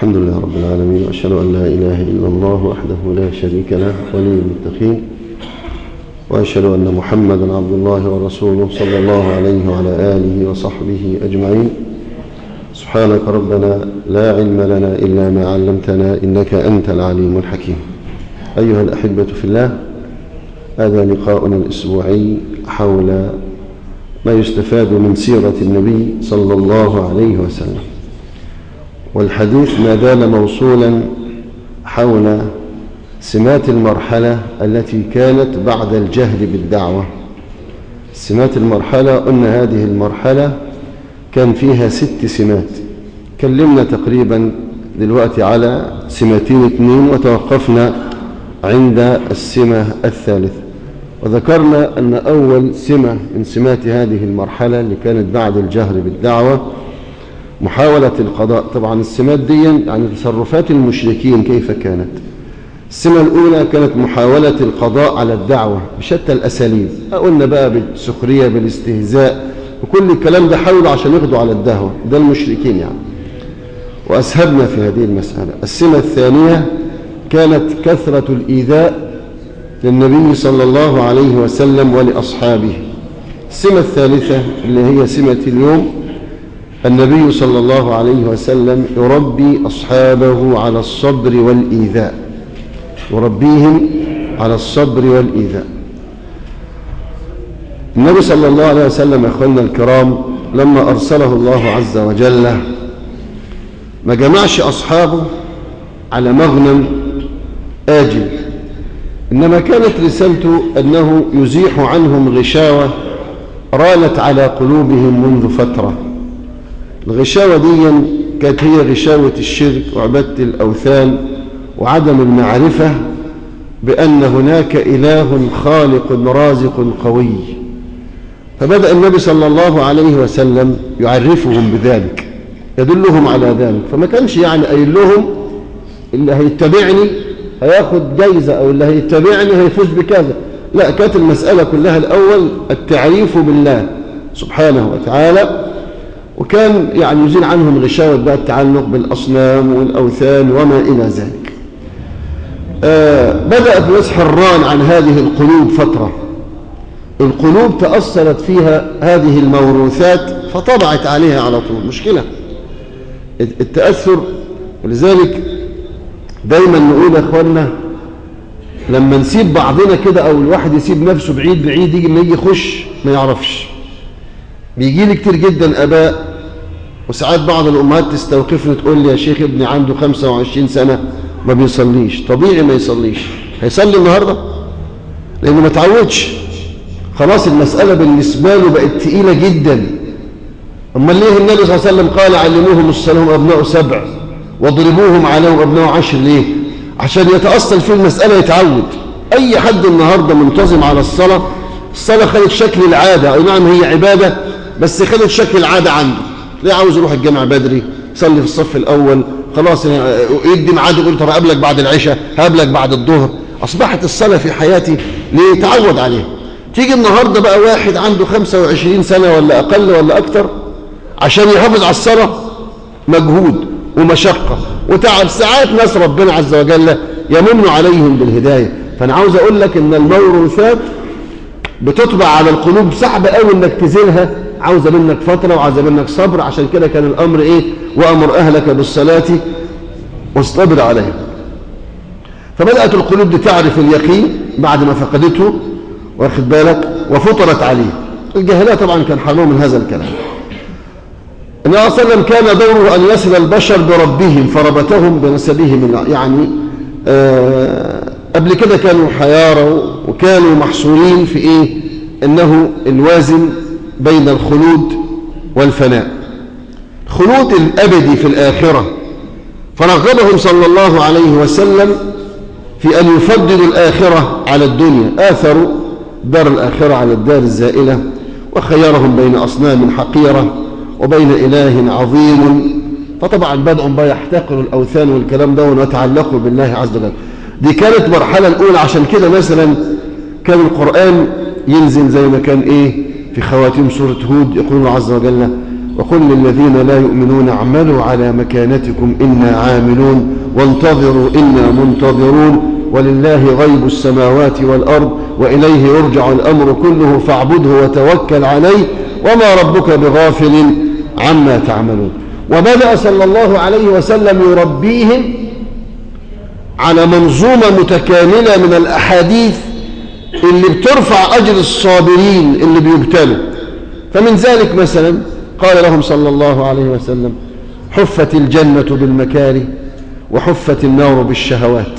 الحمد لله رب العالمين وأشهد أن لا إله إلا الله وحده لا شريك له ولي المتقين وأشهد أن محمدا عبد الله ورسوله صلى الله عليه وعلى آله وصحبه أجمعين سبحانك ربنا لا علم لنا إلا ما علمتنا إنك أنت العليم الحكيم أيها الأحبة في الله هذا لقاؤنا الأسبوعي حول ما يستفاد من سيرة النبي صلى الله عليه وسلم والحديث ما زال موصولا حول سمات المرحلة التي كانت بعد الجهل بالدعوة سمات المرحلة قلنا هذه المرحلة كان فيها ست سمات كلمنا تقريبا دلوقتي على سمتين اثنين وتوقفنا عند السمة الثالثة وذكرنا أن أول سمة من سمات هذه المرحلة اللي كانت بعد الجهر بالدعوة محاولة القضاء طبعا السمات دي يعني تصرفات المشركين كيف كانت السمة الأولى كانت محاولة القضاء على الدعوة بشتى الأساليب قلنا بقى بالسخرية بالاستهزاء وكل الكلام ده حاولوا عشان يقضوا على الدعوة ده المشركين يعني وأسهبنا في هذه المسألة السمة الثانية كانت كثرة الإيذاء للنبي صلى الله عليه وسلم ولأصحابه السمة الثالثة اللي هي سمة اليوم النبي صلى الله عليه وسلم يربي أصحابه على الصبر والإيذاء يربيهم على الصبر والإيذاء النبي صلى الله عليه وسلم أخواننا الكرام لما أرسله الله عز وجل ما جمعش أصحابه على مغنم آجل إنما كانت رسالته أنه يزيح عنهم غشاوة رانت على قلوبهم منذ فترة الغشاوة دي كانت هي غشاوة الشرك وعبادة الأوثان وعدم المعرفة بأن هناك إله خالق رازق قوي فبدأ النبي صلى الله عليه وسلم يعرفهم بذلك يدلهم على ذلك فما كانش يعني قايل لهم اللي هيتبعني هياخد جايزة أو اللي هيتبعني هيفوز بكذا لا كانت المسألة كلها الأول التعريف بالله سبحانه وتعالى وكان يعني يزيل عنهم غشاوة بقى التعلق بالأصنام والأوثان وما إلى ذلك آه بدأت مسح الران عن هذه القلوب فترة القلوب تأثرت فيها هذه الموروثات فطبعت عليها على طول مشكلة التأثر ولذلك دايما نقول يا اخوانا لما نسيب بعضنا كده او الواحد يسيب نفسه بعيد بعيد يجي ما يجي يخش ما يعرفش بيجي لي كتير جدا اباء وساعات بعض الامهات تستوقفني تقول لي يا شيخ ابني عنده 25 سنه ما بيصليش طبيعي ما يصليش هيصلي النهارده لانه ما تعودش خلاص المساله بالنسبه له بقت تقيله جدا امال ليه النبي صلى الله عليه وسلم قال علموهم الصلاه ابناء سبع واضربوهم عليهم ابناء عشر ليه عشان يتأصل في المسألة يتعود أي حد النهاردة منتظم على الصلاة الصلاة خدت شكل العادة أي نعم هي عبادة بس خدت شكل العادة عنده ليه عاوز يروح الجامع بدري يصلي في الصف الأول خلاص يدي ميعاد يقول طب هقابلك بعد العشاء هقابلك بعد الظهر أصبحت الصلاة في حياتي ليه يتعود عليها تيجي النهاردة بقى واحد عنده 25 سنة ولا أقل ولا أكتر عشان يحافظ على الصلاة مجهود ومشقة وتعب ساعات ناس ربنا عز وجل يمن عليهم بالهداية فأنا عاوز أقول لك إن الموروثات بتطبع على القلوب صعب قوي إنك تزيلها عاوزة منك فترة وعاوزة منك صبر عشان كده كان الأمر إيه وأمر أهلك بالصلاة واصطبر عليها فبدأت القلوب دي تعرف اليقين بعد ما فقدته واخد بالك وفطرت عليه الجاهلية طبعا كان حرمهم من هذا الكلام النبي صلى الله عليه وسلم كان دوره أن يصل البشر بربهم فربطهم بنسبهم يعني آه قبل كده كانوا حيارى وكانوا محصورين في إيه إنه الوازن بين الخلود والفناء الخلود الأبدي في الآخرة فرغبهم صلى الله عليه وسلم في أن يفضلوا الآخرة على الدنيا آثروا دار الآخرة على الدار الزائلة وخيرهم بين أصنام حقيرة وبين إله عظيم فطبعا بدأوا بقى يحتقروا الأوثان والكلام ده ويتعلقوا بالله عز وجل دي كانت مرحلة الأولى عشان كده مثلا كان القرآن ينزل زي ما كان إيه في خواتيم سورة هود يقول الله عز وجل وقل للذين لا يؤمنون اعملوا على مكانتكم إنا عاملون وانتظروا إنا منتظرون ولله غيب السماوات والأرض وإليه يرجع الأمر كله فاعبده وتوكل عليه وما ربك بغافل عما تعملون وبدأ صلى الله عليه وسلم يربيهم على منظومة متكاملة من الأحاديث اللي بترفع أجر الصابرين اللي بيبتلوا فمن ذلك مثلا قال لهم صلى الله عليه وسلم حفت الجنة بالمكاره وحفت النار بالشهوات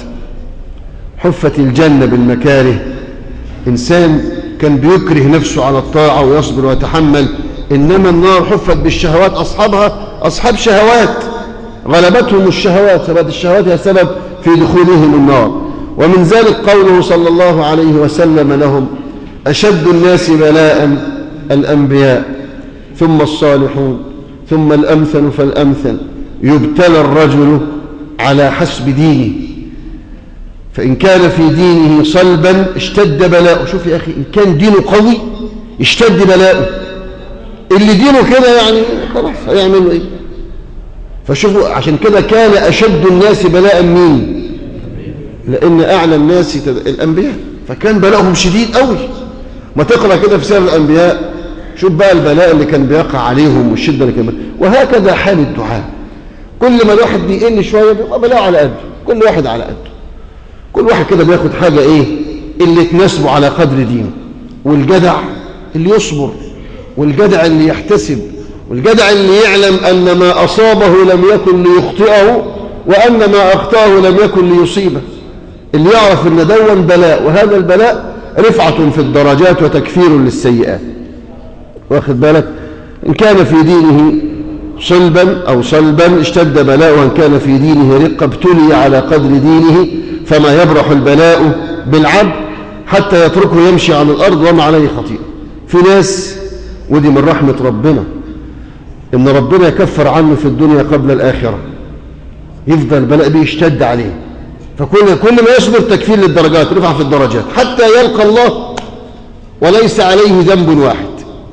حفت الجنة بالمكاره إنسان كان بيكره نفسه على الطاعة ويصبر ويتحمل إنما النار حفت بالشهوات أصحابها أصحاب شهوات غلبتهم الشهوات فبعد الشهوات هي سبب في دخولهم النار ومن ذلك قوله صلى الله عليه وسلم لهم أشد الناس بلاء الأنبياء ثم الصالحون ثم الأمثل فالأمثل يبتلى الرجل على حسب دينه فإن كان في دينه صلبا اشتد بلاؤه شوف يا أخي إن كان دينه قوي اشتد بلاؤه اللي دينه كده يعني خلاص هيعملوا ايه فشوفوا عشان كده كان أشد الناس بلاء مين لأن أعلى الناس الأنبياء فكان بلاؤهم شديد قوي ما تقرأ كده في سير الأنبياء شوف بقى البلاء اللي كان بيقع عليهم والشدة اللي كان وهكذا حال الدعاء كل ما الواحد بيقل شوية بيبقى بلاء على قده كل واحد على قده كل واحد كده بياخد حاجة ايه اللي تناسبه على قدر دينه والجدع اللي يصبر والجدع اللي يحتسب والجدع اللي يعلم أن ما أصابه لم يكن ليخطئه وأن ما أخطأه لم يكن ليصيبه اللي يعرف أن دون بلاء وهذا البلاء رفعة في الدرجات وتكفير للسيئات واخد بالك إن كان في دينه صلبا أو صلبا اشتد بلاء وإن كان في دينه رقة ابتلي على قدر دينه فما يبرح البلاء بالعبد حتى يتركه يمشي على الأرض وما عليه خطيئة في ناس ودي من رحمة ربنا إن ربنا يكفر عنه في الدنيا قبل الآخرة يفضل البلاء بيشتد عليه فكل كل ما يصبر تكفير للدرجات رفع في الدرجات حتى يلقى الله وليس عليه ذنب واحد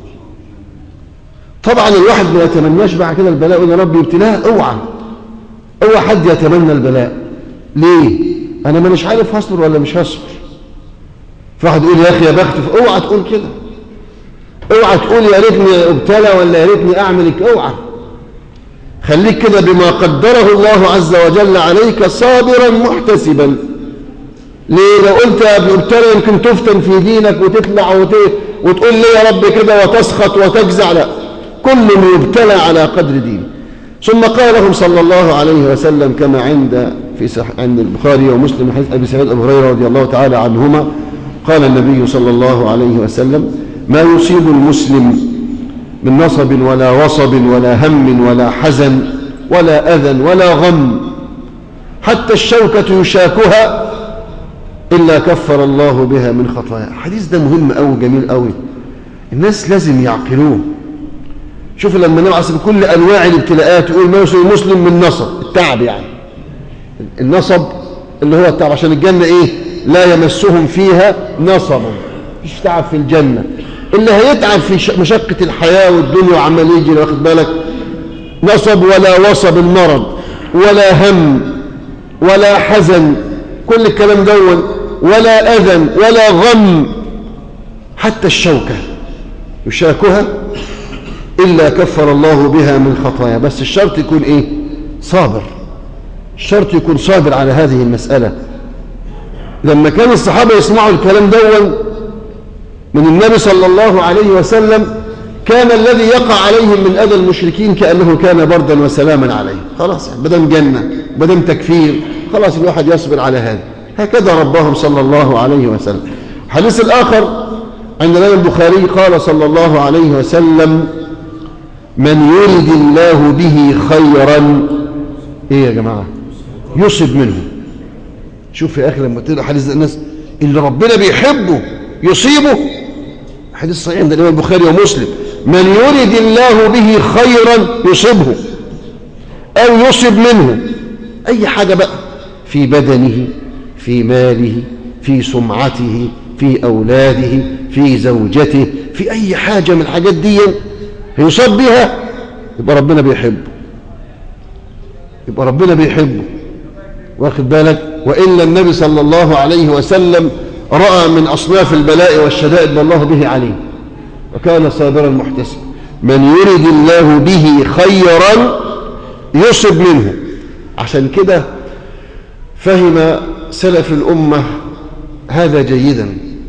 طبعا الواحد ما يتمناش بعد كده البلاء وإن ربي ابتلاه اوعى اوعى حد يتمنى البلاء ليه انا ما مش عارف هصبر ولا مش هصبر فواحد يقول يا اخي يا بخت اوعى تقول كده اوعى تقول يا ريتني ابتلى ولا يا ريتني اعمل اوعى خليك كده بما قدره الله عز وجل عليك صابرا محتسبا ليه لو قلت يا ابن ابتلى يمكن تفتن في دينك وتطلع وت... وتقول لي يا رب كده وتسخط وتجزع لا كل يبتلى على قدر دينه ثم قال لهم صلى الله عليه وسلم كما عند في صح عند البخاري ومسلم حديث ابي سعيد ابو هريره رضي الله تعالى عنهما قال النبي صلى الله عليه وسلم ما يصيب المسلم من نصب ولا وصب ولا هم ولا حزن ولا أذى ولا غم حتى الشوكة يشاكها إلا كفر الله بها من خطايا الحديث ده مهم أوي جميل أوي الناس لازم يعقلوه شوف لما نبعث بكل أنواع الابتلاءات يقول ما يصيب المسلم من نصب التعب يعني النصب اللي هو التعب عشان الجنة إيه لا يمسهم فيها نصب مفيش تعب في الجنة اللي هيتعب في مشقة الحياة والدنيا وعمال يجي واخد بالك نصب ولا وصب المرض ولا هم ولا حزن كل الكلام دون ولا أذى ولا غم حتى الشوكة يشاكها إلا كفر الله بها من خطايا بس الشرط يكون إيه صابر الشرط يكون صابر على هذه المسألة لما كان الصحابة يسمعوا الكلام دون من النبي صلى الله عليه وسلم كان الذي يقع عليهم من أذى المشركين كأنه كان بردا وسلاما عليه خلاص يعني بدم جنة بدم تكفير خلاص الواحد يصبر على هذا هكذا ربهم صلى الله عليه وسلم الحديث الآخر عند الإمام البخاري قال صلى الله عليه وسلم من يرد الله به خيرا ايه يا جماعة يصب منه شوف يا أخي لما تقرأ حديث الناس اللي ربنا بيحبه يصيبه حديث صحيح عند الإمام البخاري ومسلم من يرد الله به خيرا يصبه أو يصب منه أي حاجة بقى في بدنه في ماله في سمعته في أولاده في زوجته في أي حاجة من الحاجات دي يصاب بها يبقى ربنا بيحبه يبقى ربنا بيحبه واخد بالك وإلا النبي صلى الله عليه وسلم رأى من أصناف البلاء والشدائد ما الله به عليه وكان صابرا محتسبا من يرد الله به خيرا يصب منه عشان كده فهم سلف الأمة هذا جيدا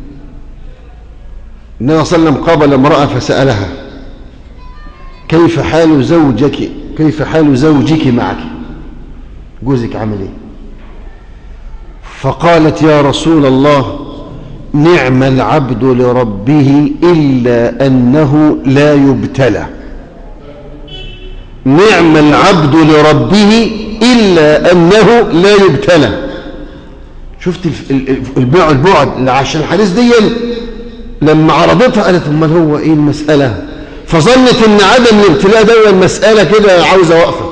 النبي صلى الله عليه وسلم قابل امرأة فسألها كيف حال زوجك كيف حال زوجك معك جوزك عمل ايه فقالت يا رسول الله نعم العبد لربه إلا أنه لا يبتلى نعم العبد لربه إلا أنه لا يبتلى شفت البعد البعد عشان الحديث دي لما عرضتها قالت امال هو ايه المسألة فظنت ان عدم الابتلاء ده المسألة كده عاوزة وقفة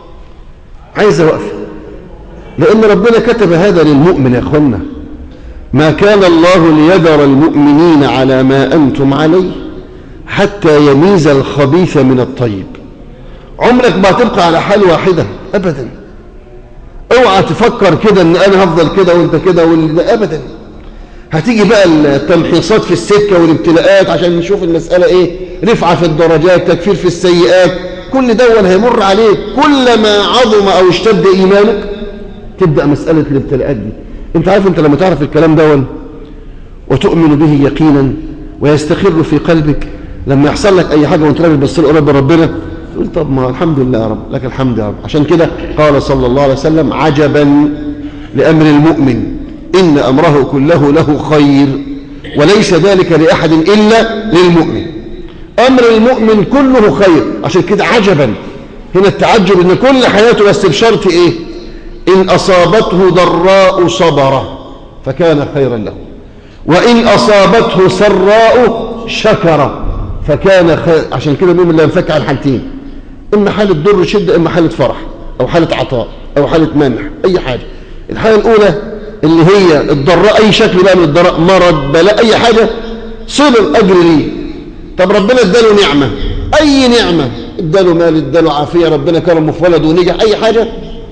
عايزة وقفة لأن ربنا كتب هذا للمؤمن يا أخوانا ما كان الله ليذر المؤمنين على ما أنتم عليه حتى يميز الخبيث من الطيب عمرك ما تبقى على حال واحدة أبدا اوعى تفكر كده ان انا هفضل كده وانت كده وال... ابدا هتيجي بقى التمحيصات في السكة والابتلاءات عشان نشوف المسألة ايه رفعة في الدرجات تكفير في السيئات كل دون هيمر عليك كلما عظم او اشتد ايمانك تبدأ مسألة الابتلاءات دي انت عارف انت لما تعرف الكلام دون وتؤمن به يقينا ويستقر في قلبك لما يحصل لك اي حاجة وانت راجل بس قريب ربنا تقول طب ما الحمد لله يا رب لك الحمد يا رب عشان كده قال صلى الله عليه وسلم عجبا لأمر المؤمن إن أمره كله له خير وليس ذلك لأحد إلا للمؤمن أمر المؤمن كله خير عشان كده عجبا هنا التعجب إن كل حياته بس بشرط إيه إن أصابته ضراء صبر فكان خيرا له وإن أصابته سراء شكر فكان خير عشان كده المؤمن لا ينفك عن حالتين إما حالة ضر شدة إما حالة فرح أو حالة عطاء أو حالة منح أي حاجة الحالة الأولى اللي هي الضراء أي شكل بقى من الضراء مرض بلاء أي حاجة صبر أجر ليه طب ربنا اداله نعمة أي نعمة اداله مال اداله عافية ربنا كرمه في ولد ونجح أي حاجة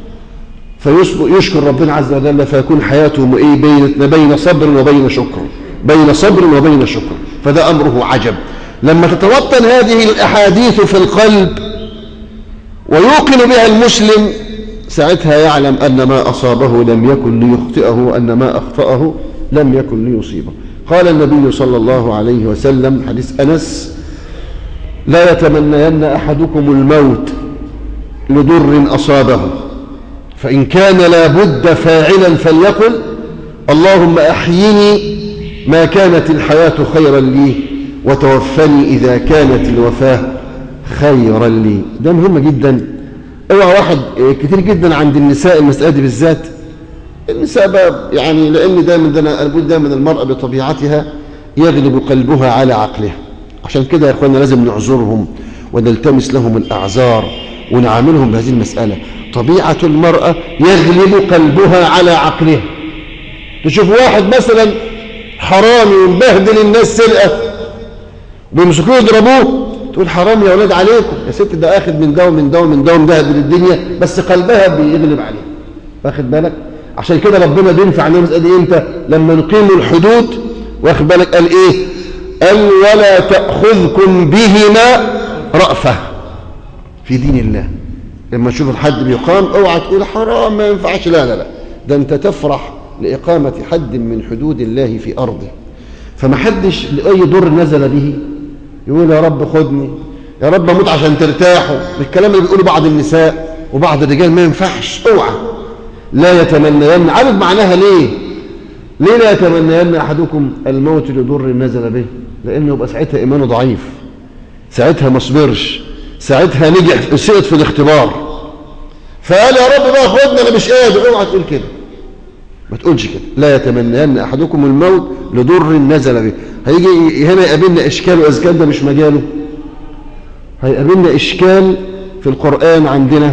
فيشكر ربنا عز وجل فيكون حياته ايه بين بين صبر وبين شكر بين صبر وبين شكر فده أمره عجب لما تتوطن هذه الأحاديث في القلب ويوقن بها المسلم ساعتها يعلم أن ما أصابه لم يكن ليخطئه أن ما أخطأه لم يكن ليصيبه قال النبي صلى الله عليه وسلم حديث أنس لا يتمنين أحدكم الموت لضر أصابه فإن كان لابد فاعلا فليقل اللهم أحيني ما كانت الحياة خيرا لي وتوفني إذا كانت الوفاة خيرا لي ده مهم جدا اوعى واحد كتير جدا عند النساء المسألة دي بالذات النساء بقى يعني لأن دايما ده أنا بقول دايما المرأة بطبيعتها يغلب قلبها على عقلها عشان كده يا اخوانا لازم نعذرهم ونلتمس لهم الأعذار ونعاملهم بهذه المسألة طبيعة المرأة يغلب قلبها على عقلها تشوف واحد مثلا حرامي ومبهدل الناس سرقة بيمسكوه يضربوه تقول حرام يا ولاد عليكم يا ست ده اخد من ده ومن ده ومن ده ومبهدل الدنيا بس قلبها بيغلب عليه واخد بالك عشان كده ربنا بينفع علينا المسألة دي امتى لما نقيم الحدود واخد بالك قال ايه قال ولا تأخذكم بهما رأفة في دين الله لما تشوف الحد بيقام اوعى تقول حرام ما ينفعش لا لا لا ده انت تفرح لإقامة حد من حدود الله في أرضه فما حدش لأي ضر نزل به يقول يا رب خدني يا رب اموت عشان ترتاحوا الكلام اللي بيقوله بعض النساء وبعض الرجال ما ينفعش اوعى لا يتمنين عارف معناها ليه ليه لا يتمنين احدكم الموت لضر نزل به لانه يبقى ساعتها ايمانه ضعيف ساعتها ما صبرش ساعتها نجح سقط في الاختبار فقال يا رب بقى خدني انا مش قادر اوعى تقول كده ما تقولش كده لا يتمنين احدكم الموت لضر نزل به هيجي هنا يقابلنا اشكال وازكال ده مش مجاله هيقابلنا اشكال في القرآن عندنا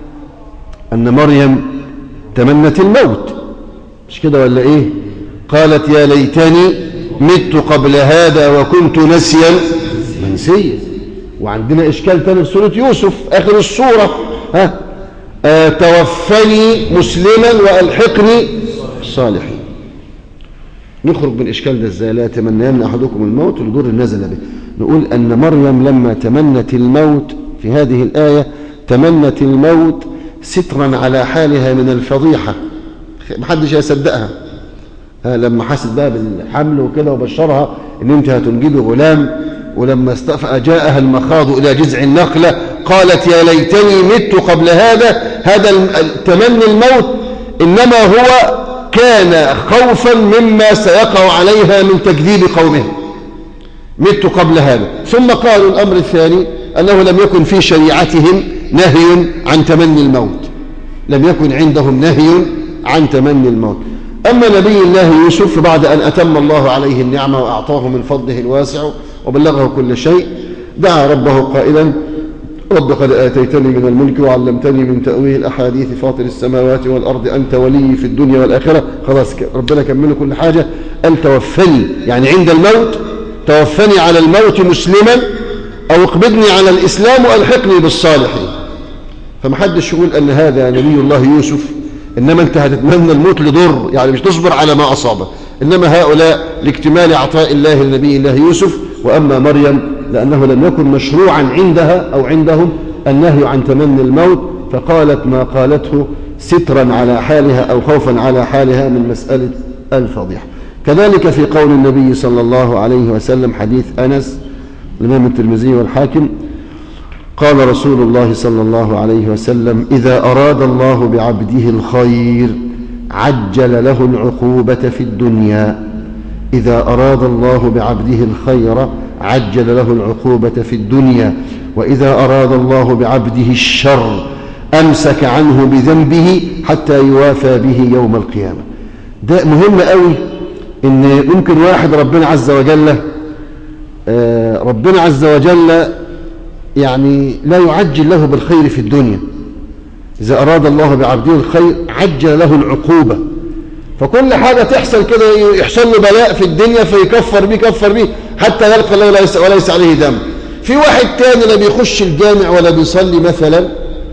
ان مريم تمنت الموت مش كده ولا ايه قالت يا ليتني مت قبل هذا وكنت نسيا منسيا وعندنا إشكال تاني في سورة يوسف آخر السورة ها آه توفني مسلما وألحقني الصالحين نخرج من الإشكال ده ازاي لا يتمنين أحدكم الموت لضر نزل به نقول أن مريم لما تمنت الموت في هذه الآية تمنت الموت سترا على حالها من الفضيحة محدش هيصدقها لما حست بقى بالحمل وكده وبشرها ان انت هتنجبي غلام ولما استفأ جاءها المخاض الى جذع النخلة قالت يا ليتني مت قبل هذا هذا تمني الموت انما هو كان خوفا مما سيقع عليها من تكذيب قومه مت قبل هذا ثم قالوا الامر الثاني انه لم يكن في شريعتهم نهي عن تمني الموت لم يكن عندهم نهي عن تمني الموت أما نبي الله يوسف بعد أن أتم الله عليه النعمة وأعطاه من فضله الواسع وبلغه كل شيء دعا ربه قائلا رب قد آتيتني من الملك وعلمتني من تأويل الأحاديث فاطر السماوات والأرض أنت ولي في الدنيا والآخرة خلاص ربنا كمل كل حاجة أن توفني يعني عند الموت توفني على الموت مسلما أو اقبضني على الإسلام وألحقني بالصالحين فمحدش يقول أن هذا نبي الله يوسف إنما أنت هتتمنى الموت لضر يعني مش تصبر على ما أصابه إنما هؤلاء لاكتمال عطاء الله لنبي الله يوسف وأما مريم لأنه لم يكن مشروعا عندها أو عندهم النهي عن تمني الموت فقالت ما قالته سترا على حالها أو خوفا على حالها من مسألة الفضيحة كذلك في قول النبي صلى الله عليه وسلم حديث أنس الإمام الترمذي والحاكم قال رسول الله صلى الله عليه وسلم إذا أراد الله بعبده الخير عجل له العقوبة في الدنيا إذا أراد الله بعبده الخير عجل له العقوبة في الدنيا وإذا أراد الله بعبده الشر أمسك عنه بذنبه حتى يوافى به يوم القيامة ده مهم قوي إن ممكن واحد ربنا عز وجل ربنا عز وجل يعني لا يعجل له بالخير في الدنيا إذا أراد الله بعبده الخير عجل له العقوبة فكل حاجة تحصل كده يحصل له بلاء في الدنيا فيكفر بيه كفر بيه حتى يلقى الله وليس, وليس عليه دم في واحد تاني لا بيخش الجامع ولا بيصلي مثلا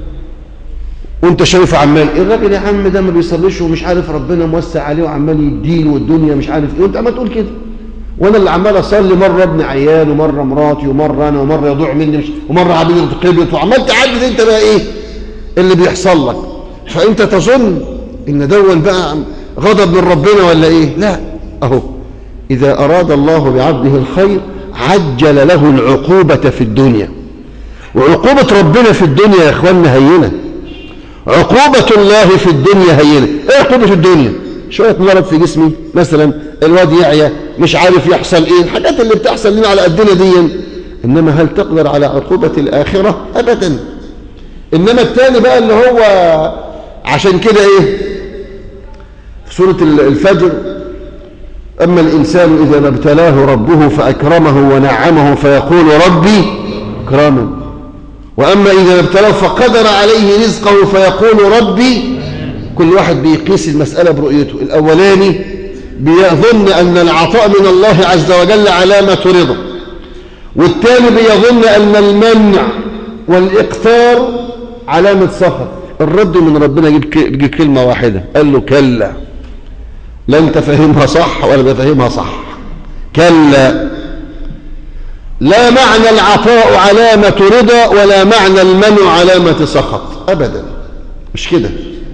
وانت شايفه عمال إيه الراجل يا عم ده ما بيصليش ومش عارف ربنا موسع عليه وعمال يديله والدنيا مش عارف ايه وانت عمال تقول كده وانا اللي عمال اصلي مره ابن عيال ومره مراتي ومره انا ومره يضيع مني مش ومره عبيد قبلت وعمال تعدد انت بقى ايه اللي بيحصل لك فانت تظن ان دون بقى غضب من ربنا ولا ايه لا اهو اذا اراد الله بعبده الخير عجل له العقوبه في الدنيا وعقوبه ربنا في الدنيا يا اخواننا هينه عقوبه الله في الدنيا هينه ايه عقوبه الدنيا شويه مرض في جسمي مثلا الواد يعيا مش عارف يحصل ايه الحاجات اللي بتحصل لنا على قدنا دي انما هل تقدر على عقوبة الاخرة ابدا انما الثاني بقى اللي هو عشان كده ايه في سورة الفجر اما الانسان اذا ما ابتلاه ربه فاكرمه ونعمه فيقول ربي اكرما واما اذا ما ابتلاه فقدر عليه رزقه فيقول ربي كل واحد بيقيس المسألة برؤيته الأولاني بيظن أن العطاء من الله عز وجل علامة رضا والثاني بيظن أن المنع والإقتار علامة سخط الرد من ربنا يجيب كلمة واحدة قال له كلا لا انت فاهمها صح ولا بفهمها صح كلا لا معنى العطاء علامة رضا ولا معنى المنع علامة سخط أبدا مش كده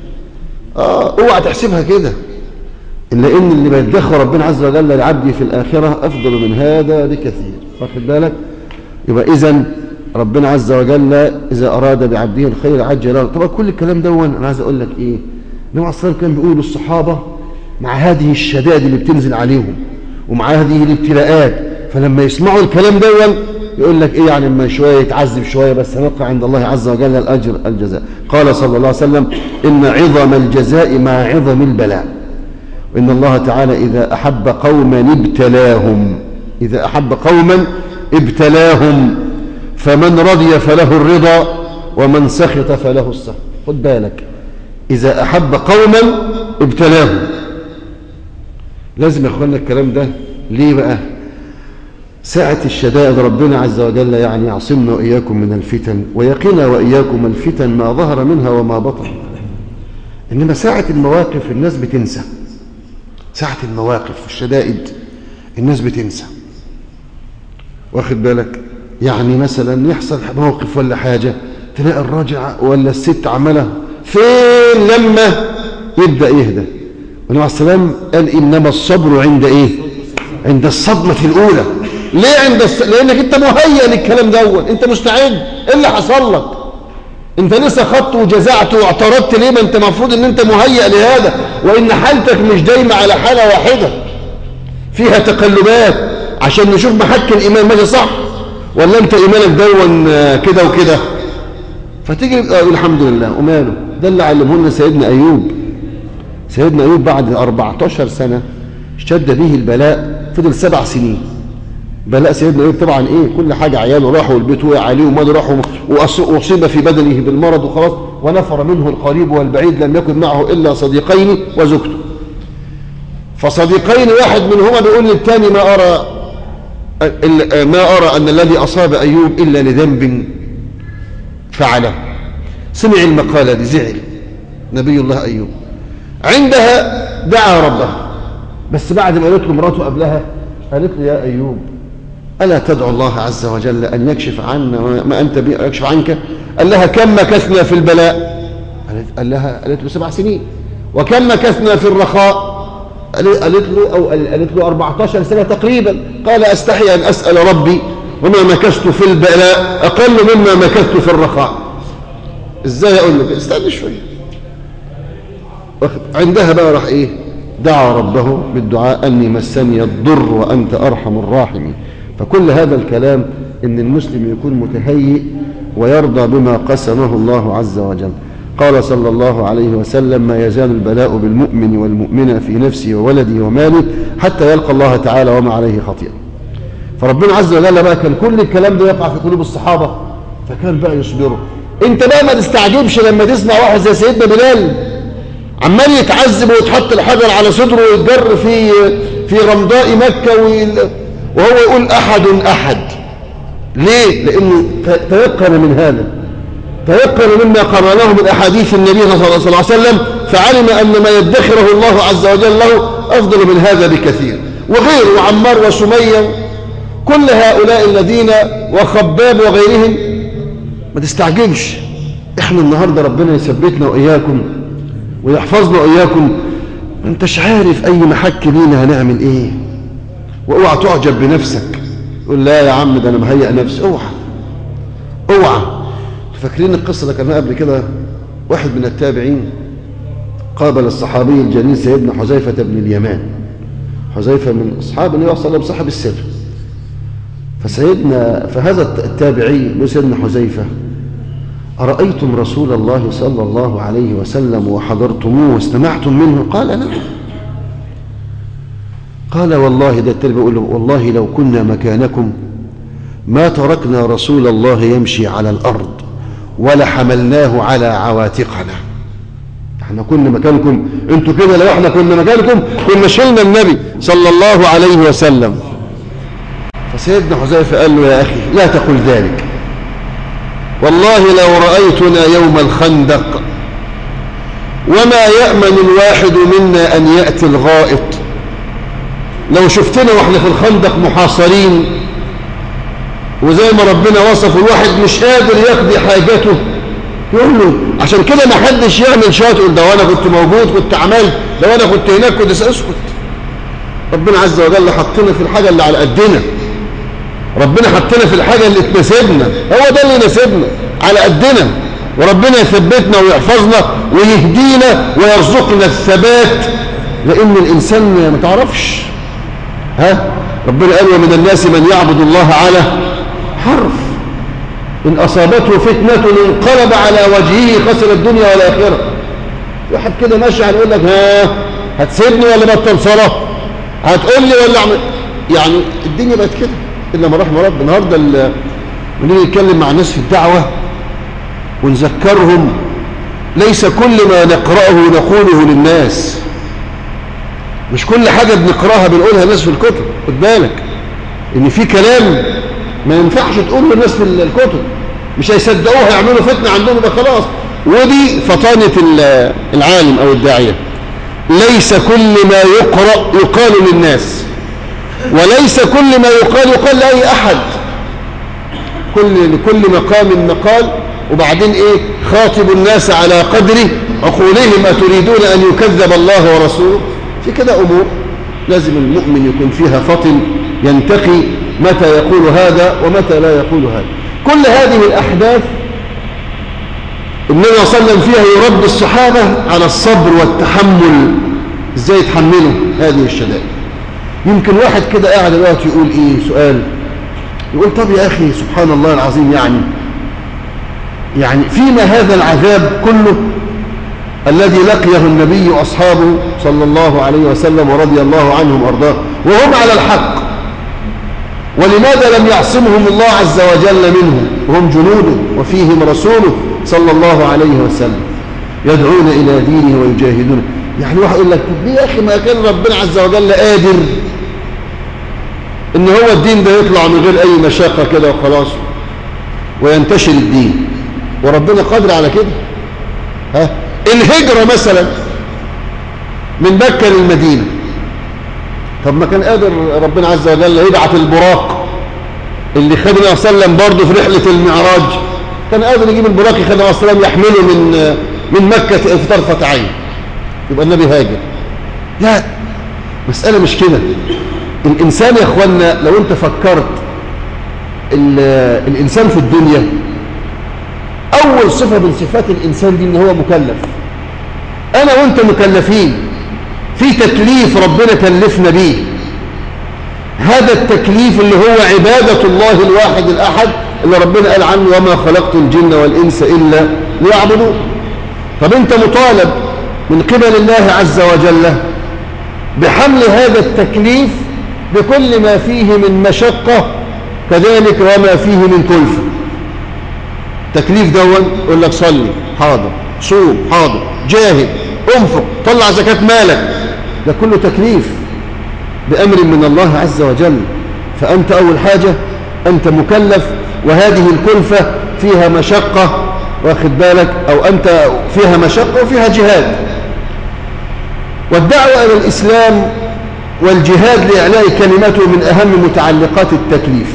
آه اوعى تحسبها كده إلا إن اللي بيدخل ربنا عز وجل لعبده في الآخرة أفضل من هذا بكثير واخد بالك يبقى إذا ربنا عز وجل إذا أراد بعبده الخير عجل له طبعا كل الكلام ده أنا عايز أقول لك إيه النبي عليه الصلاة كان بيقول للصحابة مع هذه الشدائد اللي بتنزل عليهم ومع هذه الابتلاءات فلما يسمعوا الكلام ده يقول لك ايه يعني اما شويه يتعذب شويه بس هنلقى عند الله عز وجل الاجر الجزاء قال صلى الله عليه وسلم ان عظم الجزاء مع عظم البلاء وان الله تعالى اذا احب قوما ابتلاهم اذا احب قوما ابتلاهم فمن رضي فله الرضا ومن سخط فله السخط خد بالك اذا احب قوما ابتلاهم لازم يا اخوانا الكلام ده ليه بقى ساعة الشدائد ربنا عز وجل يعني يعصمنا وإياكم من الفتن ويقينا وإياكم الفتن ما ظهر منها وما بطن إنما ساعة المواقف الناس بتنسى ساعة المواقف والشدائد الناس بتنسى واخد بالك يعني مثلا يحصل موقف ولا حاجة تلاقي الراجل ولا الست عملها فين لما يبدأ يهدى والنبي عليه السلام قال إنما الصبر عند إيه عند الصدمة الأولى ليه عند الص... لأنك أنت مهيأ للكلام دوت أنت مستعد إيه اللي حصل لك أنت لسه خدت وجزعت واعترضت ليه ما أنت المفروض أن أنت مهيأ لهذا وإن حالتك مش دايمة على حالة واحدة فيها تقلبات عشان نشوف محك الإيمان ماشي صح ولا أنت إيمانك دون كده وكده فتيجي تقول الحمد لله وماله ده اللي علمه لنا سيدنا أيوب سيدنا أيوب بعد 14 سنة اشتد به البلاء فضل سبع سنين بلاء سيدنا أيوب طبعا إيه كل حاجة عياله راحوا والبيت وقع عليه وماله راحوا وأصيب في بدنه بالمرض وخلاص ونفر منه القريب والبعيد لم يكن معه إلا صديقين وزوجته فصديقين واحد منهما بيقول للثاني ما أرى ما أرى أن الذي أصاب أيوب إلا لذنب فعله سمع المقالة دي زعل نبي الله أيوب عندها دعا ربه بس بعد ما قالت له مراته قبلها قالت له يا أيوب ألا تدعو الله عز وجل أن يكشف عنا ما أنت بي يكشف عنك قال لها كم مكثنا في البلاء قال لها قالت له سبع سنين وكم مكثنا في الرخاء قالت له أو قالت له 14 سنة تقريبا قال أستحي أن أسأل ربي وما مكثت في البلاء أقل مما مكثت في الرخاء إزاي أقول لك استنى شوية عندها بقى راح إيه دعا ربه بالدعاء أني مسني الضر وأنت أرحم الراحمين فكل هذا الكلام إن المسلم يكون متهيئ ويرضى بما قسمه الله عز وجل قال صلى الله عليه وسلم ما يزال البلاء بالمؤمن والمؤمنة في نفسه وولده وماله حتى يلقى الله تعالى وما عليه خطيئة فربنا عز وجل بقى كان كل الكلام ده يقع في قلوب الصحابة فكان بقى يصبروا انت بقى ما تستعجبش لما تسمع واحد زي سيدنا بلال عمال يتعذب ويتحط الحجر على صدره ويتجر في في رمضاء مكة وهو يقول أحد أحد ليه؟ لأنه تيقن من هذا تيقن مما قرأناه من أحاديث النبي صلى الله عليه وسلم فعلم أن ما يدخره الله عز وجل له أفضل من هذا بكثير وغيره وعمار وسمية كل هؤلاء الذين وخباب وغيرهم ما تستعجبش احنا النهاردة ربنا يثبتنا وإياكم ويحفظنا وإياكم ما انتش عارف أي محك لينا هنعمل إيه واوعى تعجب بنفسك تقول لا يا عم ده أنا مهيئ نفسي اوعى اوعى فاكرين القصة اللي كنا قبل كده واحد من التابعين قابل الصحابي الجليل سيدنا حذيفة بن اليمان حذيفة من أصحاب النبي صلى الله عليه وسلم صاحب السر فسيدنا فهذا التابعي له سيدنا حذيفة أرأيتم رسول الله صلى الله عليه وسلم وحضرتموه واستمعتم منه قال نعم قال والله ده التالي بيقول له والله لو كنا مكانكم ما تركنا رسول الله يمشي على الأرض ولا حملناه على عواتقنا احنا كنا مكانكم انتوا كده لو احنا كنا مكانكم كنا شلنا النبي صلى الله عليه وسلم فسيدنا حذيفه قال له يا أخي لا تقل ذلك والله لو رأيتنا يوم الخندق وما يأمن الواحد منا أن يأتي الغائط لو شفتنا واحنا في الخندق محاصرين وزي ما ربنا وصف الواحد مش قادر يقضي حاجته يقول له عشان كده ما حدش يعمل شويه يقول ده وانا كنت موجود كنت عملت لو انا كنت هناك كنت اسكت ربنا عز وجل حطنا في الحاجه اللي على قدنا ربنا حطنا في الحاجه اللي تناسبنا هو ده اللي يناسبنا على قدنا وربنا يثبتنا ويحفظنا ويهدينا ويرزقنا الثبات لان الانسان ما تعرفش ها ربنا قال ومن الناس من يعبد الله على حرف إن أصابته فتنة انقلب على وجهه خسر الدنيا والآخرة واحد كده ماشي هنقول لك ها هتسيبني ولا بطل صلاة هتقول لي ولا عمل يعني الدنيا بقت كده إلا ما رحم رب النهاردة بنيجي نتكلم مع الناس في الدعوة ونذكرهم ليس كل ما نقرأه نقوله للناس مش كل حاجة بنقراها بنقولها الناس في الكتب خد بالك ان في كلام ما ينفعش تقوله للناس في الكتب مش هيصدقوها يعملوا فتنة عندهم يبقى خلاص ودي فطانة العالم او الداعية ليس كل ما يقرأ يقال للناس وليس كل ما يقال يقال لأي أحد كل لكل مقام مقال وبعدين ايه خاطب الناس على قدر عقولهم أتريدون أن يكذب الله ورسوله في كده أمور لازم المؤمن يكون فيها فطن ينتقي متى يقول هذا ومتى لا يقول هذا كل هذه الأحداث النبي صلى الله عليه وسلم فيها يرد الصحابة على الصبر والتحمل ازاي يتحملوا هذه الشدائد يمكن واحد كده قاعد دلوقتي يقول ايه سؤال يقول طب يا اخي سبحان الله العظيم يعني يعني فيما هذا العذاب كله الذي لقيه النبي واصحابه صلى الله عليه وسلم ورضي الله عنهم وارضاه وهم على الحق ولماذا لم يعصمهم الله عز وجل منهم وهم جنوده وفيهم رسوله صلى الله عليه وسلم يدعون إلى دينه ويجاهدون يعني واحد يقول لك طب يا أخي ما كان ربنا عز وجل قادر إن هو الدين ده يطلع من غير أي مشاقة كده وخلاص وينتشر الدين وربنا قادر على كده ها الهجرة مثلا من مكة للمدينة طب ما كان قادر ربنا عز وجل يبعث البراق اللي خد النبي صلى الله عليه وسلم برضه في رحلة المعراج كان قادر يجيب البراق يخلي النبي صلى الله عليه وسلم يحمله من من مكة في طرفة عين يبقى النبي هاجر لا مسألة مش كده الإنسان يا أخوانا لو أنت فكرت الإنسان في الدنيا أول صفة من صفات الإنسان دي إن هو مكلف أنا وأنت مكلفين في تكليف ربنا كلفنا بيه هذا التكليف اللي هو عبادة الله الواحد الأحد اللي ربنا قال عنه وما خلقت الجن والإنس إلا ليعبدون طب أنت مطالب من قبل الله عز وجل بحمل هذا التكليف بكل ما فيه من مشقة كذلك وما فيه من كلفة تكليف دون يقول لك صلي حاضر صوم حاضر جاهد انفق طلع زكاة مالك ده كله تكليف بأمر من الله عز وجل فأنت أول حاجة أنت مكلف وهذه الكلفة فيها مشقة واخد بالك أو أنت فيها مشقة وفيها جهاد والدعوة إلى الإسلام والجهاد لإعلاء كلمته من أهم متعلقات التكليف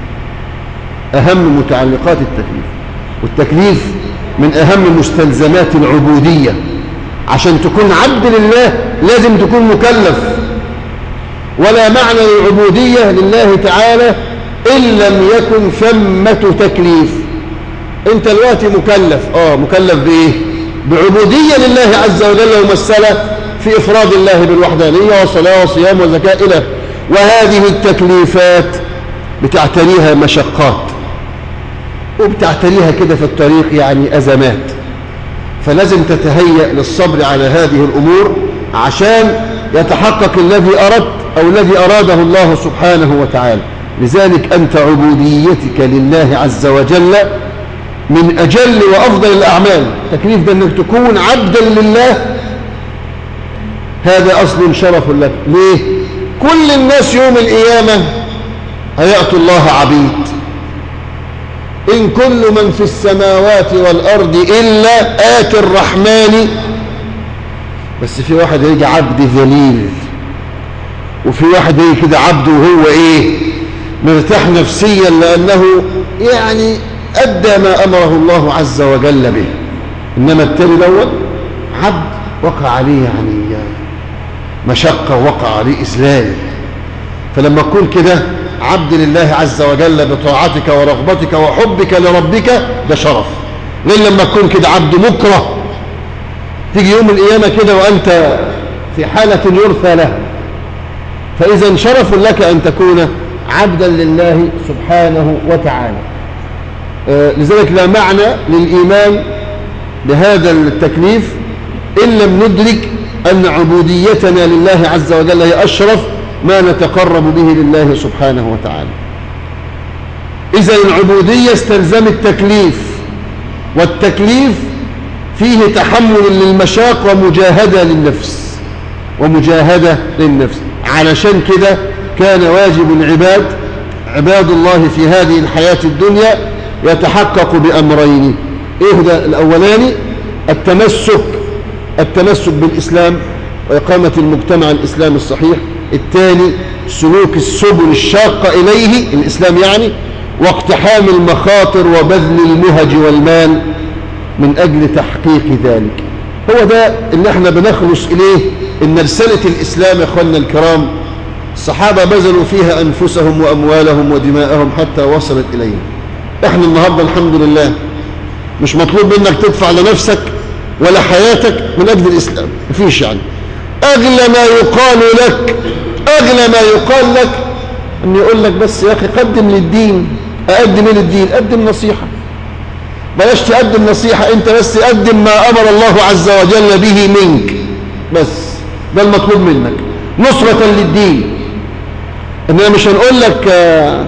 أهم متعلقات التكليف والتكليف من أهم مستلزمات العبودية عشان تكون عبد لله لازم تكون مكلف ولا معنى للعبودية لله تعالى إن لم يكن ثمة تكليف انت دلوقتي مكلف اه مكلف بايه بعبودية لله عز وجل ومثلة في إفراد الله بالوحدانية وصلاة وصيام وزكاة إلى وهذه التكليفات بتعتريها مشقات وبتعتريها كده في الطريق يعني أزمات فلازم تتهيأ للصبر على هذه الأمور عشان يتحقق الذي أردت أو الذي أراده الله سبحانه وتعالى لذلك أنت عبوديتك لله عز وجل من أجل وأفضل الأعمال تكليف ده أنك تكون عبدا لله هذا أصل شرف لك ليه كل الناس يوم القيامة هيأتوا الله عبيد إن كل من في السماوات والأرض إلا آت الرحمن بس في واحد هيجي عبد ذليل وفي واحد هيجي كده عبد وهو إيه مرتاح نفسيا لأنه يعني أدى ما أمره الله عز وجل به إنما التالي دوت عبد وقع عليه يعني مشقة وقع عليه إسلام فلما تكون كده عبد لله عز وجل بطاعتك ورغبتك وحبك لربك ده شرف غير لما تكون كده عبد مكره تيجي يوم القيامة كده وأنت في حالة يرثى له فإذا شرف لك أن تكون عبدا لله سبحانه وتعالى آه لذلك لا معنى للإيمان بهذا التكليف إن لم ندرك أن عبوديتنا لله عز وجل هي أشرف ما نتقرب به لله سبحانه وتعالى إذا العبودية استلزم التكليف والتكليف فيه تحمل للمشاق ومجاهدة للنفس ومجاهدة للنفس علشان كده كان واجب العباد عباد الله في هذه الحياة الدنيا يتحقق بأمرين إيه ده الأولاني التمسك التمسك بالإسلام وإقامة المجتمع الإسلامي الصحيح الثاني سلوك السبل الشاقة إليه الإسلام يعني واقتحام المخاطر وبذل المهج والمال من أجل تحقيق ذلك هو ده اللي احنا بنخلص إليه إن رسالة الإسلام يا أخوانا الكرام الصحابة بذلوا فيها أنفسهم وأموالهم ودماءهم حتى وصلت إلينا احنا النهاردة الحمد لله مش مطلوب منك تدفع لنفسك ولا حياتك من أجل الإسلام مفيش يعني أغلى ما يقال لك أغلى ما يقال لك أن يقول لك بس يا أخي قدم للدين أقدم للدين قدم نصيحة بلاش تقدم نصيحة أنت بس قدم ما أمر الله عز وجل به منك بس ده المطلوب منك نصرة للدين إننا مش هنقول لك آه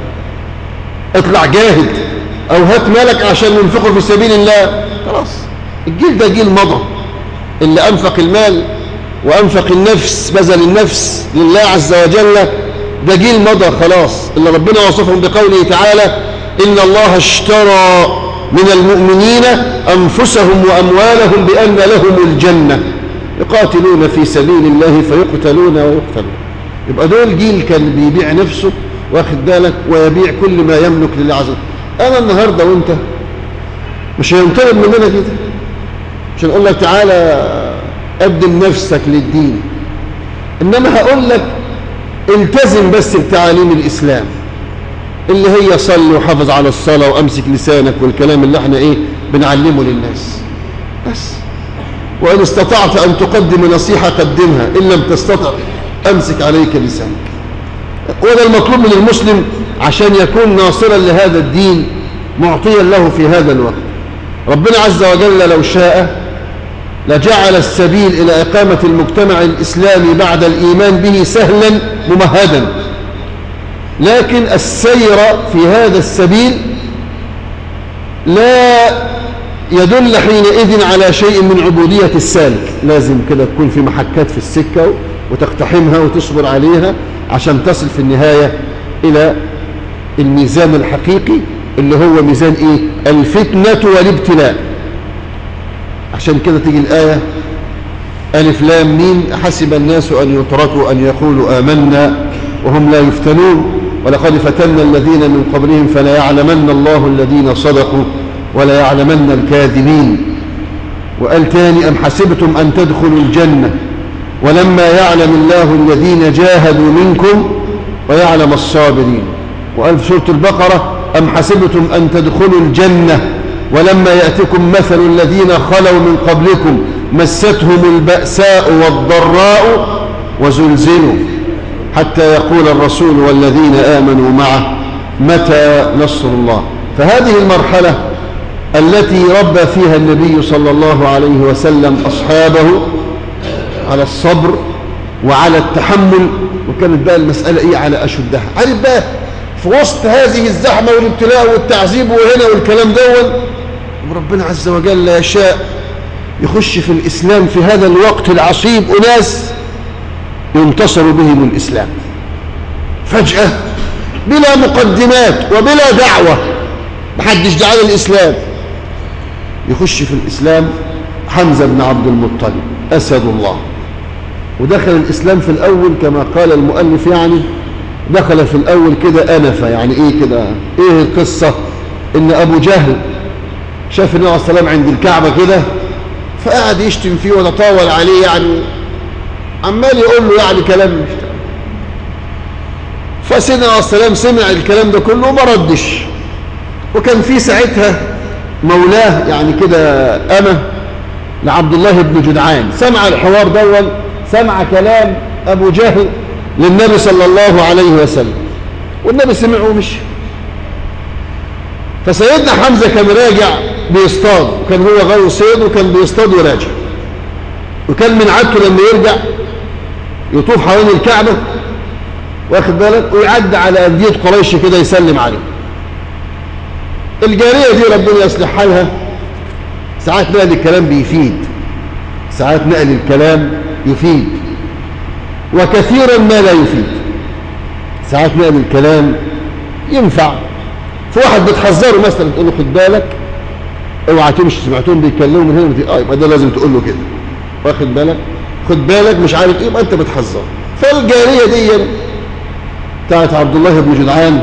اطلع جاهد أو هات مالك عشان ننفقه في سبيل الله خلاص الجيل ده جيل مضى اللي أنفق المال وأنفق النفس بذل النفس لله عز وجل ده جيل مضى خلاص اللي ربنا وصفهم بقوله تعالى إن الله اشترى من المؤمنين أنفسهم وأموالهم بأن لهم الجنة يقاتلون في سبيل الله فيقتلون ويقتلون يبقى دول جيل كان بيبيع نفسه واخد بالك ويبيع كل ما يملك لله عز وجل أنا النهاردة وانت مش هينطلب مننا كده مش هنقول لك تعالى قدم نفسك للدين إنما هقول لك التزم بس بتعاليم الإسلام اللي هي صل وحافظ على الصلاة وأمسك لسانك والكلام اللي احنا ايه بنعلمه للناس بس وإن استطعت أن تقدم نصيحة قدمها إن لم تستطع أمسك عليك لسانك وهذا المطلوب من المسلم عشان يكون ناصرا لهذا الدين معطيا له في هذا الوقت ربنا عز وجل لو شاء لجعل السبيل إلى إقامة المجتمع الإسلامي بعد الإيمان به سهلا ممهدا لكن السير في هذا السبيل لا يدل حينئذ على شيء من عبودية السالك لازم كده تكون في محكات في السكة وتقتحمها وتصبر عليها عشان تصل في النهاية إلى الميزان الحقيقي اللي هو ميزان إيه الفتنة والابتلاء عشان كده تيجي الآية ألف لام مين حسب الناس أن يتركوا أن يقولوا آمنا وهم لا يفتنون ولقد فتنا الذين من قبلهم فلا يعلمن الله الذين صدقوا ولا يعلمن الكاذبين وقال تاني أم حسبتم أن تدخلوا الجنة ولما يعلم الله الذين جاهدوا منكم ويعلم الصابرين وقال في سورة البقرة أم حسبتم أن تدخلوا الجنة ولما يأتكم مثل الذين خلوا من قبلكم مستهم البأساء والضراء وزلزلوا حتى يقول الرسول والذين آمنوا معه متى نصر الله فهذه المرحلة التي ربى فيها النبي صلى الله عليه وسلم أصحابه على الصبر وعلى التحمل وكانت بقى المسألة إيه على أشدها عارف بقى في وسط هذه الزحمة والابتلاء والتعذيب وهنا والكلام دون وربنا عز وجل يشاء يخش في الإسلام في هذا الوقت العصيب أناس ينتصر بهم الإسلام فجأة بلا مقدمات وبلا دعوة محدش دعا الإسلام يخش في الإسلام حمزة بن عبد المطلب أسد الله ودخل الإسلام في الأول كما قال المؤلف يعني دخل في الأول كده أنفة يعني إيه كده إيه القصة إن أبو جهل شاف النبي عليه السلام عند الكعبة كده فقعد يشتم فيه وتطاول عليه يعني عمال يقول له يعني كلام مش فسيدنا عليه السلام سمع الكلام ده كله وما ردش وكان في ساعتها مولاه يعني كده أمه لعبد الله بن جدعان سمع الحوار دول سمع كلام أبو جهل للنبي صلى الله عليه وسلم والنبي سمع ومشي فسيدنا حمزة كان راجع بيصطاد وكان هو غاوي صيد وكان بيصطاد وراجع وكان من عادته لما يرجع يطوف حوالين الكعبة واخد بالك ويعدي على أندية قريش كده يسلم عليه الجارية دي ربنا يصلح حالها ساعات نقل الكلام بيفيد ساعات نقل الكلام يفيد وكثيرا ما لا يفيد ساعات نقل الكلام ينفع في واحد بتحذره مثلا تقول له خد بالك اوعى تمشي سمعتهم بيتكلموا من هنا اه يبقى ده لازم تقول له كده واخد بالك خد بالك مش عارف ايه يبقى انت بتحذره فالجاريه دي بتاعت عبد الله بن جدعان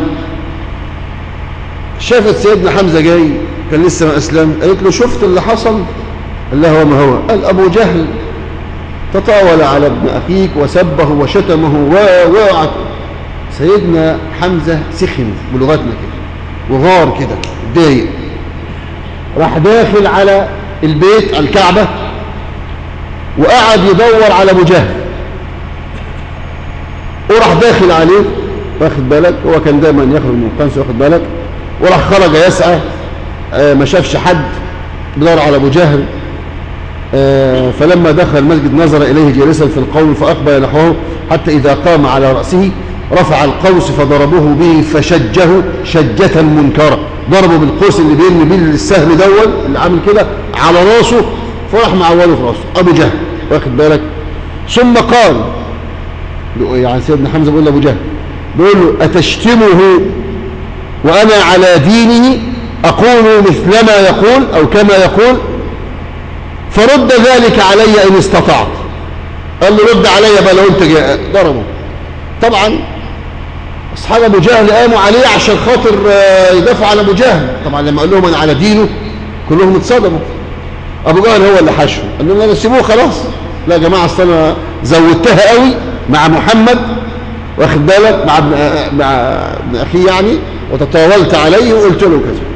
شافت سيدنا حمزه جاي كان لسه ما اسلم قالت له شفت اللي حصل قال لها وما هو قال ابو جهل تطاول على ابن اخيك وسبه وشتمه و سيدنا حمزه سخن بلغتنا كده وغار كده اتضايق راح داخل على البيت على الكعبة وقعد يدور على ابو جهل وراح داخل عليه واخد بالك هو كان دايما يخرج من القنص واخد بالك وراح خرج يسعى آه ما شافش حد بدور على ابو جهل آه فلما دخل المسجد نظر اليه جالسا في القوم فاقبل نحوه حتى اذا قام على راسه رفع القوس فضربوه به فشجه شجة منكرة ضربه بالقوس اللي بيرمي بيه السهم دول اللي عامل كده على راسه فراح معوله في راسه ابو جهل واخد بالك ثم قال يعني سيدنا حمزه بيقول لابو جهل بيقول له اتشتمه وانا على دينه اقول مثلما يقول او كما يقول فرد ذلك علي ان استطعت قال له رد علي بقى لو انت ضربه طبعا اصحاب ابو جهل قاموا عليه عشان خاطر يدافعوا عن ابو جهل طبعا لما قال لهم انا على دينه كلهم اتصدموا ابو جهل هو اللي حشه قال لهم لا سيبوه خلاص لا يا جماعه اصل انا زودتها قوي مع محمد واخد بالك مع ابن مع ابن اخيه يعني وتطاولت عليه وقلت له كذا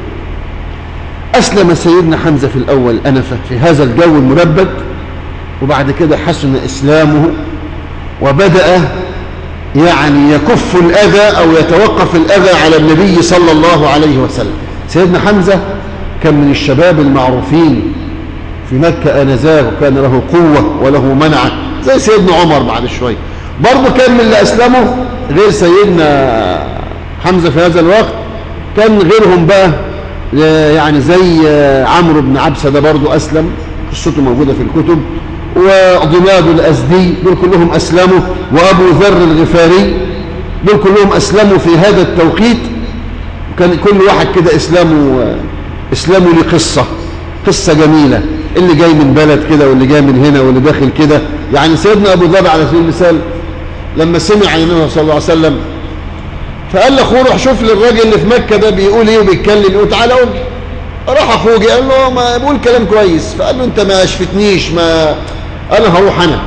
اسلم سيدنا حمزه في الاول انفه في هذا الجو المربد وبعد كده حسن اسلامه وبدا يعني يكف الأذى أو يتوقف الأذى على النبي صلى الله عليه وسلم سيدنا حمزة كان من الشباب المعروفين في مكة آنذاك وكان له قوة وله منعة زي سيدنا عمر بعد شوية برضه كان من اللي أسلموا غير سيدنا حمزة في هذا الوقت كان غيرهم بقى يعني زي عمرو بن عبسة ده برضه أسلم قصته موجودة في الكتب وضماد الأزدي دول كلهم أسلموا وأبو ذر الغفاري دول كلهم أسلموا في هذا التوقيت وكان كل واحد كده إسلامه إسلامه لقصة قصة جميلة اللي جاي من بلد كده واللي جاي من هنا واللي داخل كده يعني سيدنا أبو ذر على سبيل المثال لما سمع عن النبي صلى الله عليه وسلم فقال لاخوه روح شوف لي الراجل اللي في مكة ده بيقول ايه وبيتكلم ايه وتعالى قول راح اخوه قال له ما بقول كلام كويس فقال له انت ما اشفتنيش ما انا هروح انا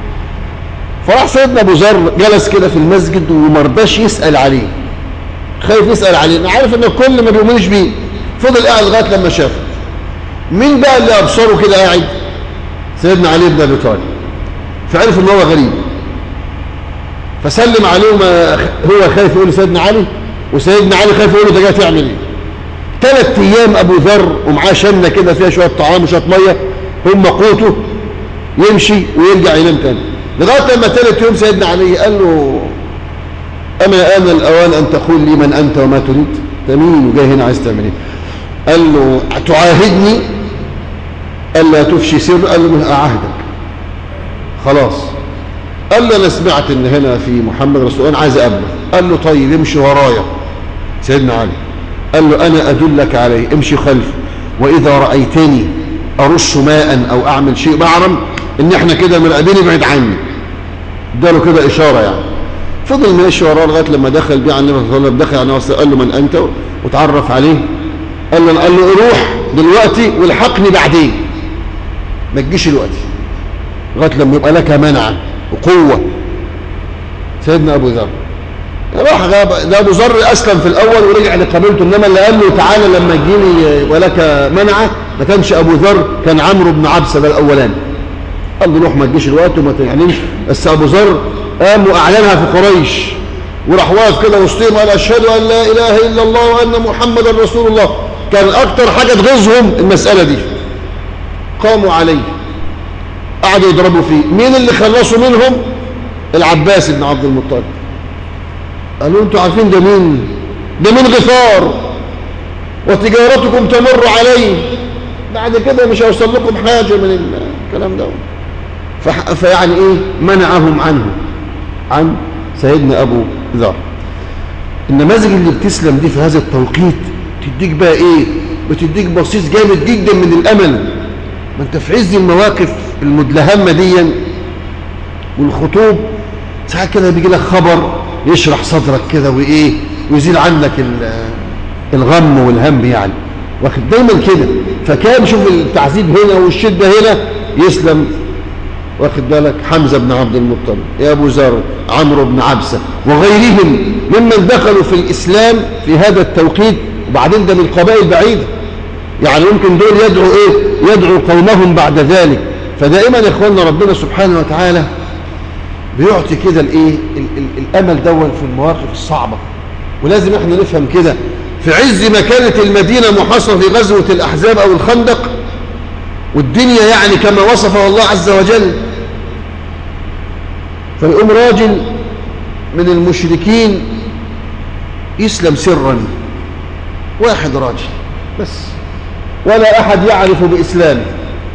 فراح سيدنا ابو ذر جلس كده في المسجد وما رضاش يسال عليه خايف يسال عليه انا عارف ان كل ما بيؤمنش بيه فضل قاعد لغايه لما شافه مين بقى اللي ابصره كده قاعد سيدنا علي بن ابي طالب فعرف ان هو غريب فسلم عليه وما هو خايف يقول لسيدنا علي وسيدنا علي خايف يقول له ده جاي تعمل ايه ثلاث ايام ابو ذر ومعاه شنه كده فيها شويه طعام وشويه ميه هم قوته يمشي ويرجع ينام تاني لغايه لما ثالث يوم سيدنا علي قال له اما ان الاوان ان تقول لي من انت وما تريد انت مين وجاي هنا عايز تعمل ايه قال له تعاهدني الا تفشي سر قال له اعاهدك خلاص قال له انا سمعت ان هنا في محمد رسول الله عايز اقابله قال له طيب امشي ورايا سيدنا علي قال له انا ادلك عليه امشي خلفي واذا رايتني ارش ماء او اعمل شيء بعرم ان احنا كده مراقبين ابعد عني اداله كده اشاره يعني فضل ماشي وراه لغايه لما دخل بيه على النبي صلى الله عليه وسلم دخل على النبي قال له من انت وتعرف عليه قال له قال له روح دلوقتي والحقني بعدين ما تجيش دلوقتي لغايه لما يبقى لك منع وقوه سيدنا ابو ذر راح غاب ده ابو ذر اسلم في الاول ورجع لقبيلته انما اللي قال له تعالى لما تجيني يبقى لك منعه ما كانش ابو ذر كان عمرو بن عبسه ده الاولاني قال له روح ما تجيش الوقت وما تعلنش بس ابو ذر قام واعلنها في قريش وراح واقف كده وسطهم قال اشهد ان لا اله الا الله وان محمدا رسول الله كان اكتر حاجه تغيظهم المساله دي قاموا عليه قعدوا يضربوا فيه مين اللي خلصوا منهم العباس بن عبد المطلب قالوا انتوا عارفين ده مين ده من غفار وتجارتكم تمر عليه بعد كده مش هيوصل لكم حاجة من الكلام ده فيعني ايه منعهم عنه عن سيدنا ابو ذر النماذج اللي بتسلم دي في هذا التوقيت تديك بقى ايه بتديك بصيص جامد جدا من الامل ما انت في عز المواقف المدلهمه دي والخطوب ساعات كده بيجي لك خبر يشرح صدرك كده وايه ويزيل عنك الغم والهم يعني واخد دايما كده فكان شوف التعذيب هنا والشده هنا يسلم واخد بالك حمزة بن عبد المطلب يا أبو ذر عمرو بن عبسة وغيرهم ممن دخلوا في الإسلام في هذا التوقيت وبعدين ده من قبائل بعيدة يعني ممكن دول يدعوا إيه يدعوا قومهم بعد ذلك فدائما يا إخواننا ربنا سبحانه وتعالى بيعطي كده الإيه ال ال الأمل دول في المواقف الصعبة ولازم احنا نفهم كده في عز ما كانت المدينة محاصرة في غزوة الأحزاب أو الخندق والدنيا يعني كما وصفه الله عز وجل فيقوم راجل من المشركين يسلم سرا واحد راجل بس ولا أحد يعرف بإسلامه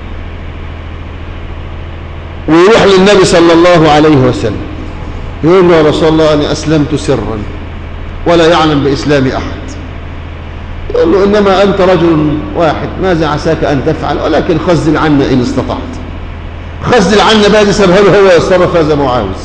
ويروح للنبي صلى الله عليه وسلم يقول له يا رسول الله أنا أسلمت سرا ولا يعلم بإسلام أحد يقول له إنما أنت رجل واحد ماذا عساك أن تفعل ولكن خزل عنا إن استطعت خزل عنا بقى دي سبها له هو يتصرف زي ما هو عاوز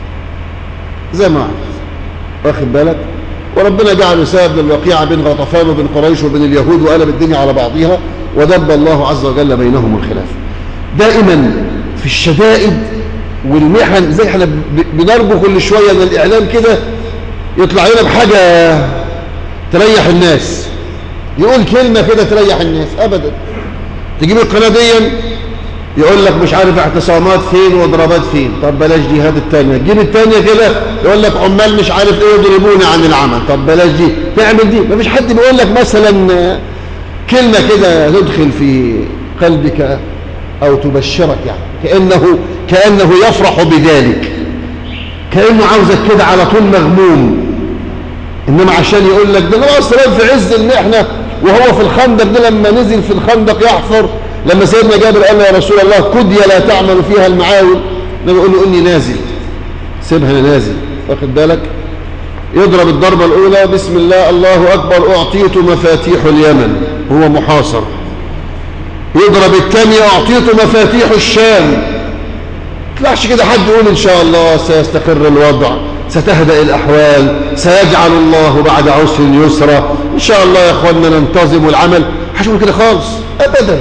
زي ما عاوز واخد بالك وربنا جعل سبب للوقيعة بين غطفان وبين قريش وبين اليهود وقلب الدنيا على بعضها ودب الله عز وجل بينهم الخلاف دائما في الشدائد والمحن زي احنا بنرجو كل شوية ان الاعلام كده يطلع لنا بحاجة تريح الناس يقول كلمة كده تريح الناس أبدا تجيب القناة دي يقول لك مش عارف اعتصامات فين وضربات فين طب بلاش دي هات التانية تجيب التانية كده يقول لك عمال مش عارف ايه يضربوني عن العمل طب بلاش دي تعمل دي مفيش حد بيقول لك مثلا كلمة كده تدخل في قلبك أو تبشرك يعني كأنه, كأنه يفرح بذلك كأنه عاوزك كده على طول مغموم إنما عشان يقول لك ده هو أصلا في عز المحنة وهو في الخندق ده لما نزل في الخندق يحفر لما سيدنا جابر قال له يا رسول الله كدية لا تعمل فيها المعاول النبي يقول له إني نازل سيبها أنا نازل واخد بالك يضرب الضربة الأولى بسم الله الله أكبر أعطيت مفاتيح اليمن هو محاصر يضرب الثانية أعطيت مفاتيح الشام طلعش كده حد يقول إن شاء الله سيستقر الوضع ستهدأ الأحوال سيجعل الله بعد عسر يسرا إن شاء الله يا أخواننا ننتظم العمل هشوف كده خالص أبدا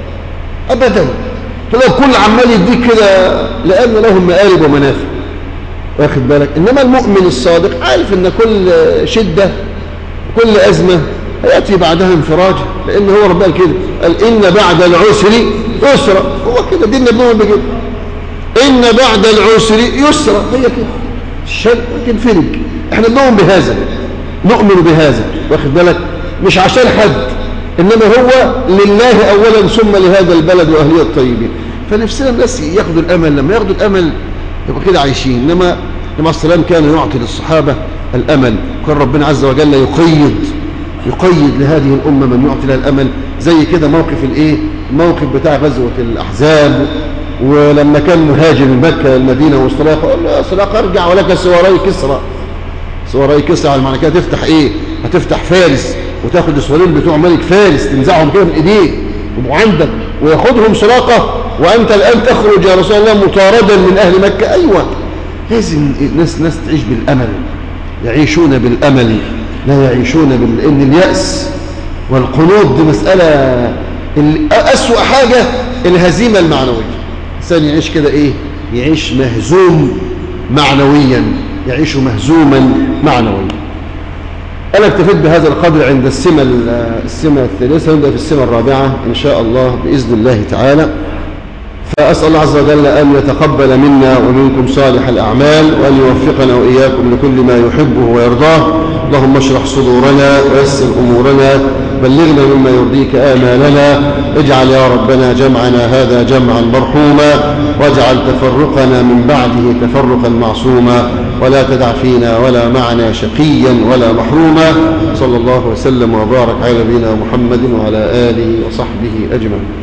أبدا تلاقي كل عمال يديك كده لأن لهم مآرب ومنافع واخد بالك إنما المؤمن الصادق عارف إن كل شدة كل أزمة يأتي بعدها انفراج لأن هو ربنا كده قال إن بعد العسر يسرا هو كده ديننا بنؤمن بكده إن بعد العسر يسرا هي كده الشر تنفرج احنا بنؤمن بهذا نؤمن بهذا واخد بالك مش عشان حد انما هو لله اولا ثم لهذا البلد واهليه الطيبين فنفسنا الناس ياخدوا الامل لما ياخدوا الامل يبقى كده عايشين انما النبي السلام كان يعطي للصحابه الامل كان ربنا عز وجل يقيد يقيد لهذه الامه من يعطي لها الامل زي كده موقف الايه الموقف بتاع غزوه الاحزاب ولما كان مهاجر من مكة المدينة والصلاة قال له يا صلاة ارجع ولك سواري كسرى سواري كسرى على معنى كده تفتح ايه هتفتح فارس وتاخد السوارين بتوع ملك فارس تنزعهم كده من ايديه ويبقوا عندك وياخدهم سراقة وانت الان تخرج يا رسول الله مطاردا من اهل مكة ايوه لازم الناس ناس تعيش بالامل يعيشون بالامل لا يعيشون بال... ان اليأس والقنوط دي مسألة أسوأ حاجة الهزيمة المعنوية الإنسان يعيش كده إيه يعيش مهزوم معنويا يعيش مهزوما معنويا أنا اكتفيت بهذا القدر عند السمة السمة الثالثة نبدأ في السمة الرابعة إن شاء الله بإذن الله تعالى فأسأل الله عز وجل أن يتقبل منا ومنكم صالح الأعمال وأن يوفقنا وإياكم لكل ما يحبه ويرضاه اللهم اشرح صدورنا ويسر أمورنا بلغنا مما يرضيك آمالنا اجعل يا ربنا جمعنا هذا جمعا مرحوما واجعل تفرقنا من بعده تفرقا معصوما ولا تدع فينا ولا معنا شقيا ولا محروما صلى الله وسلم وبارك على نبينا محمد وعلى آله وصحبه أجمعين